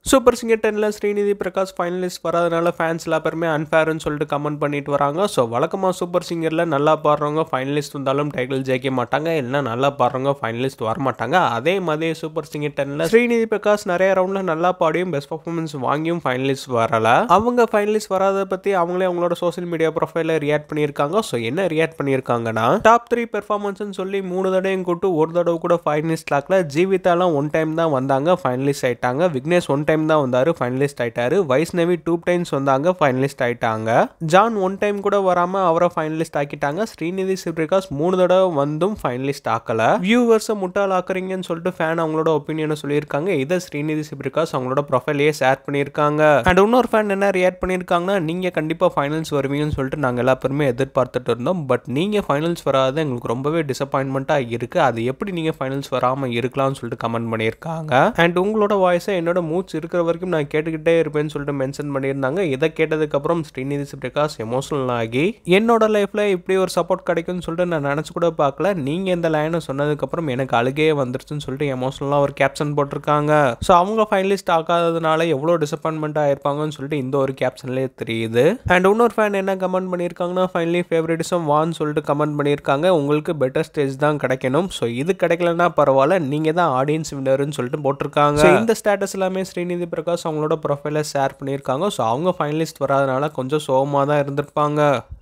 super singer டென்ல Srinidhi Prakash finalist வராதனால fans எல்லா பேருமே அன்ஃபேர்னு சொல்லிட்டு கமெண்ட் பண்ணிட்டு வராங்க ஸோ வழக்கமாக சூப்பர் சிங்கரில் நல்லா பாடுறவங்க ஃபைனலிஸ்ட் வந்தாலும் டைட்டில் ஜெயிக்க மாட்டாங்க இல்லைன்னா நல்லா பாடுறவங்க ஃபைனலிஸ்ட் வர மாட்டாங்க அதே மாதிரி சூப்பர் சிங்கர் டென்ல ஸ்ரீநிதி பிரகாஷ் நிறைய ரவுண்டில் நல்லா பாடியும் பெஸ்ட் பர்ஃபார்மன்ஸ் வாங்கியும் ஃபைனலிஸ்ட் வரல அவங்க ஃபைனலிஸ்ட் வராத பற்றி அவங்களே அவங்களோட சோஷியல் மீடியா ப்ரொஃபைல ரியாக்ட் பண்ணியிருக்காங்க ஸோ என்ன ரியாக்ட் பண்ணியிருக்காங்கன்னா டாப் த்ரீ பெர்ஃபார்மன்ஸ்னு சொல்லி மூணு தடவையும் கூட்டு ஒரு தடவை கூட ஃபைனலிஸ்ட் ஆகல ஜீவிதாலாம் ஒன் டைம் தான் வந்தாங்க ஃபைனலிஸ்ட் ஆயிட்டாங்க விக்னேஷ் ஒன் டைம் தான் வந்தாரு ஃபைனலிஸ்ட் ஆயிட்டாரு வைஷ்ணவி டூ டைம்ஸ் வந்தாங்க ஃபைனலிஸ்ட் ஆயிட்டாங்க ஜான் ஒன் டைம் கூட வராம அவரை ஃபைனலிஸ்ட் ஆக்கிட்டாங்க ஸ்ரீநிதி சிவபிரகாஷ் மூணு தடவை வந்தும் ஃபைனலிஸ்ட் ஆக்கல வியூவர்ஸை முட்டாள் ஆக்குறீங்கன்னு சொல்லிட்டு ஃபேன் அவங்களோட ஒப்பீனியனை சொல்லியிருக்காங்க இதை ஸ்ரீநிதி சிவபிரகாஷ் அவங்களோட ப்ரொஃபைலையே ஷேர் பண்ணியிருக்காங்க அண்ட் இன்னொரு ஃபேன் என்ன ரியாக்ட் பண்ணியிருக்காங்கன்னா நீங்க கண்டிப்பா ஃபைனல்ஸ் வருவீங்கன்னு சொல்லிட்டு நாங்கள் எல்லா பேருமே எதிர்பார்த்துட்டு இருந்தோம் பட் நீங்க ஃபைனல்ஸ் வராது எங்களுக்கு ரொம்பவே டிசப்பாயின்மெண்ட்டாக இருக்கு அது எப்படி நீங்க ஃபைனல்ஸ் வராமல் இருக்கலாம்னு சொல்லிட்டு கமெண்ட் பண்ணியிருக்காங்க அண்ட் உங்களோட வாய்ஸை என்னோட மூச்சு இருக்கிற வரைக்கும் நான் கேட்டுக்கிட்டே இருப்பேன்னு சொல்லிட்டு மென்ஷன் பண்ணியிருந்தாங்க இதை கேட்டதுக்கப்புறம் ஸ்ரீநிதி பிரகாஷ் எமோஷனல் ஆகி என்னோட லைஃப்பில் இப்படி ஒரு சப்போர்ட் கிடைக்கும்னு சொல்லிட்டு நான் நினச்சி கூட பார்க்கல நீங்கள் இந்த லைனை சொன்னதுக்கப்புறம் எனக்கு அழுகையே வந்துருச்சுன்னு சொல்லிட்டு எமோஷனலாக ஒரு கேப்ஷன் போட்டிருக்காங்க ஸோ அவங்க ஃபைனலிஸ்ட் ஆகாததுனால எவ்வளோ டிசப்பாயின்மெண்ட் ஆயிருப்பாங்கன்னு சொல்லிட்டு இந்த ஒரு கேப்ஷன்லேயே தெரியுது அண்ட் இன்னொரு ஃபேன் என்ன கமெண்ட் பண்ணியிருக்காங்கன்னா ஃபைனலி ஃபேவரட்டிசம் வான்னு சொல்லிட்டு கமெண்ட் பண்ணியிருக்காங்க உங்களுக்கு பெட்டர் ஸ்டேஜ் தான் கிடைக்கணும் ஸோ இது கிடைக்கலன்னா பரவாயில்ல நீங்கள் தான் ஆடியன்ஸ் வினர்னு சொல்லிட்டு போட்டிருக்காங்க So, இந்த ஸ்டேட்டஸ் எல்லாமே ஸ்ரீநிதி பிரகாஷ் அவங்களோட ப்ரொஃபைல ஷேர் பண்ணியிருக்காங்க ஸோ அவங்க ஃபைனலிஸ்ட் வராதனால கொஞ்சம் சோகமாக தான் இருந்திருப்பாங்க